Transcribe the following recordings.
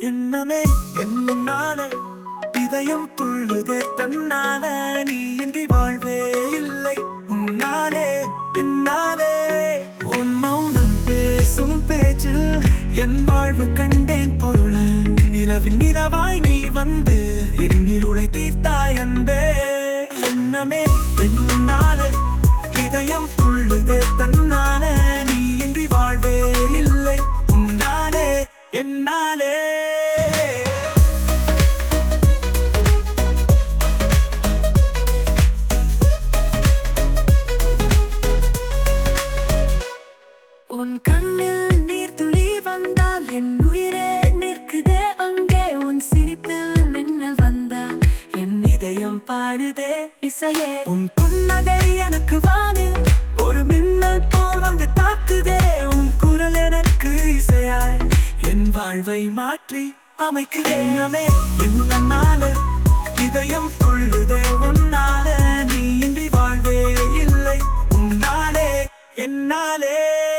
என்னமே என்னால இதயம் துள்ளுதே தன்னால நீ இன்றி வாழ்வே இல்லை உன்னாலே பின்னாலே உன் மௌனம் பேசும் பேச்சில் என் வாழ்வு கண்டேன் பொருள் நிலவின் நிலவாய் நீ வந்து இருளிருளை தீர்த்தாய் அன்பே என்னமே என்னால இதயம் துள்ளுதே தன்னால நீ இன்றி வாழ்வே இல்லை உன்னாலே என்னாலே உன் கண்ணில் நீர் துளி வந்தால் என் உயிரே நிற்குதே அங்கே உன் சிரிப்பில் மின்னல் வந்தால் என் இதயம் பாடுதே இசையே உன் புன்னகை எனக்கு வானில் ஒரு மின்னல் போல் வந்து தாக்குதே உன் குரல் எனக்கு இசையாய் என் வாழ்வை மாற்றி அமைக்கிறேனமே என்னனால இதயம் கொள்ளுதே உன்னால நீ இன்றி வாழ்வே இல்லை உன்னாலே என்னாலே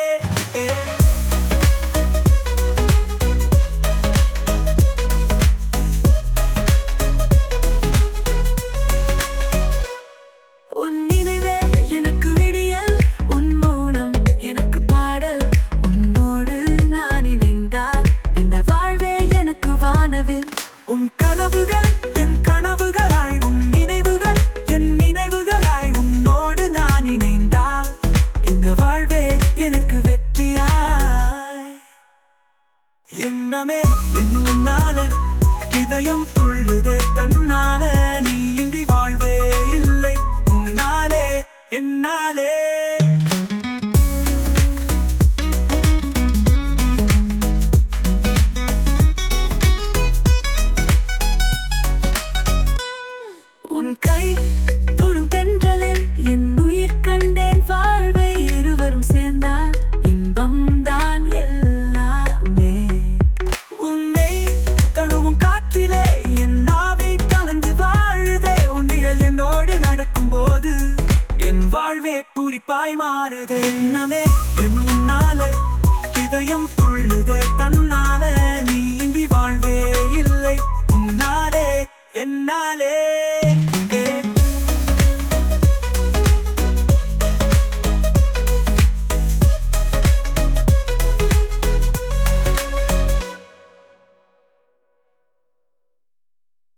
உன் நினைவே எனக்கு விடியல் உன் மௌனம் எனக்கு பாடல் உன்னோடு நான் இணைந்தால் இந்த வாழ்வே எனக்கு வானவில் உன் கனவுகள் என் கனவுகளாய் உன் நினைவுகள் என் நினைவுகளாய் உன்னோடு நான் இணைந்தால் இந்த வாழ்வே எனக்கு வெற்றியாய் என்னமே என்னால இதயம் துள்ளுதே தன்னால நீ இன்றி வாழ்வே இல்லை உன்னாலே என்னாலே உன் கை தொடும் தென்றலில் என் உயிர் கண்டேன் வாழ்வை இருவரும் சேர்ந்தால் இன்பம் தான் எல்லாமே உன்னை தழுவும் காற்றிலே என் நாவை கலந்து வாழுதே உன் நிழல் என்னோடு நடக்கும் போது என் வாழ்வே குறிப்பாய் மாறுதே என்னமே என்னால இதயம் துள்ளுதே தன்னால நீ இன்றி வாழ்வே இல்லை உன்னாலே என்னாலே